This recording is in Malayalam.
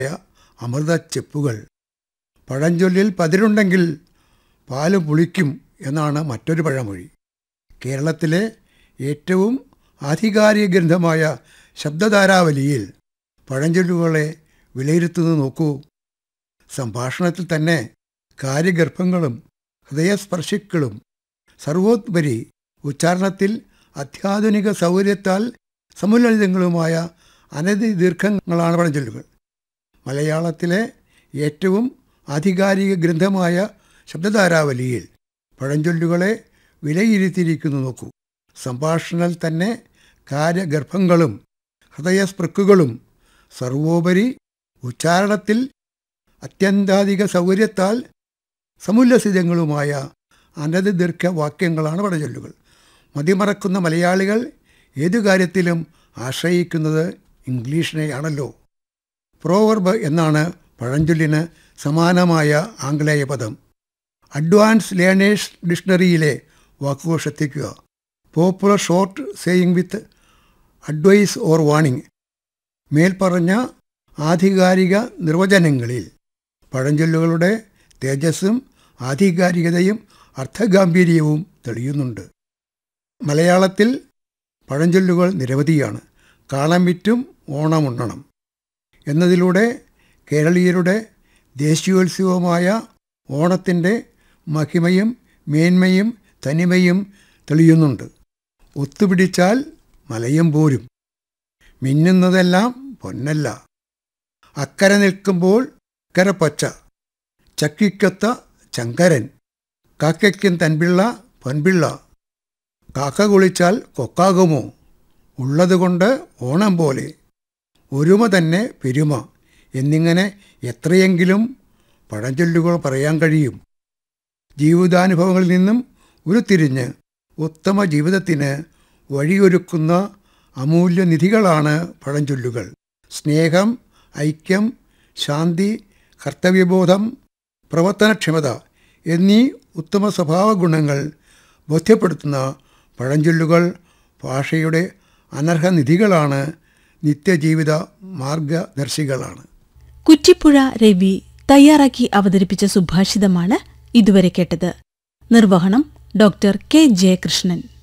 അമൃത ചെപ്പുകൾ പഴഞ്ചൊല്ലിൽ പതിരുണ്ടെങ്കിൽ പാല് പുളിക്കും എന്നാണ് മറ്റൊരു പഴമൊഴി കേരളത്തിലെ ഏറ്റവും ആധികാരിക ഗ്രന്ഥമായ ശബ്ദധാരാവലിയിൽ പഴഞ്ചൊല്ലുകളെ വിലയിരുത്തുന്നത് നോക്കൂ സംഭാഷണത്തിൽ തന്നെ കാര്യഗർഭങ്ങളും ഹൃദയസ്പർശിക്കളും സർവോപരി ഉച്ചാരണത്തിൽ അത്യാധുനിക സൗകര്യത്താൽ സമുലളിതങ്ങളുമായ അനധി ദീർഘങ്ങളാണ് പഴഞ്ചൊല്ലുകൾ മലയാളത്തിലെ ഏറ്റവും ആധികാരിക ഗ്രന്ഥമായ ശബ്ദധാരാവലിയിൽ പഴഞ്ചൊല്ലുകളെ വിലയിരുത്തിയിരിക്കുന്നു നോക്കൂ സംഭാഷണത്തിൽ തന്നെ കാര്യഗർഭങ്ങളും ഹൃദയസ്പൃക്കുകളും സർവോപരി ഉച്ചാരണത്തിൽ അത്യന്താധിക സൗകര്യത്താൽ സമുല്ലസിതങ്ങളുമായ അനധ ദീർഘ വാക്യങ്ങളാണ് പഴഞ്ചൊല്ലുകൾ മതിമറക്കുന്ന മലയാളികൾ ഏതു കാര്യത്തിലും ആശ്രയിക്കുന്നത് ഇംഗ്ലീഷിനെയാണല്ലോ പ്രോവർബ് എന്നാണ് പഴഞ്ചൊല്ലിന് സമാനമായ ആംഗലേയ പദം അഡ്വാൻസ് ലേണേഴ്സ് ഡിക്ഷണറിയിലെ വാക്കുകൾ ശ്രദ്ധിക്കുക popular short saying with advice or warning മേൽപ്പറഞ്ഞ ആധികാരിക നിർവചനങ്ങളിൽ പഴഞ്ചൊല്ലുകളുടെ തേജസ്സും ആധികാരികതയും അർത്ഥഗാംഭീര്യവും തെളിയുന്നുണ്ട് മലയാളത്തിൽ പഴഞ്ചൊല്ലുകൾ നിരവധിയാണ് കാളം വിറ്റും ഓണമുണ്ണണം എന്നതിലൂടെ കേരളീയരുടെ ദേശീയോത്സവമായ ഓണത്തിൻ്റെ മഹിമയും മേന്മയും തനിമയും തെളിയുന്നുണ്ട് ഒത്തുപിടിച്ചാൽ മലയും പോരും മിന്നുന്നതെല്ലാം പൊന്നല്ല അക്കരെ നിൽക്കുമ്പോൾ അക്കരെ പച്ച ചക്കിക്കൊത്ത ചങ്കരൻ കാക്കയ്ക്കും തൻപിള്ള പൊൻപിള്ള കാക്ക കുളിച്ചാൽ കൊക്കാകുമോ ഉള്ളതുകൊണ്ട് ഓണം പോലെ ഒരുമ തന്നെ പെരുമ എന്നിങ്ങനെ എത്രയെങ്കിലും പഴഞ്ചൊല്ലുകൾ പറയാൻ കഴിയും ജീവിതാനുഭവങ്ങളിൽ നിന്നും ഉരുത്തിരിഞ്ഞ് ഉത്തമ ജീവിതത്തിന് വഴിയൊരുക്കുന്ന അമൂല്യനിധികളാണ് പഴഞ്ചൊല്ലുകൾ സ്നേഹം ഐക്യം ശാന്തി കർത്തവ്യബോധം പ്രവർത്തനക്ഷമത എന്നീ ഉത്തമ സ്വഭാവ ഗുണങ്ങൾ ബോധ്യപ്പെടുത്തുന്ന പഴഞ്ചൊല്ലുകൾ ഭാഷയുടെ അനർഹനിധികളാണ് നിത്യജീവിത മാർഗദർശികളാണ് കുറ്റിപ്പുഴ രവി തയ്യാറാക്കി അവതരിപ്പിച്ച സുഭാഷിതമാണ് ഇതുവരെ കേട്ടത് നിർവഹണം ഡോക്ടർ കെ ജയകൃഷ്ണൻ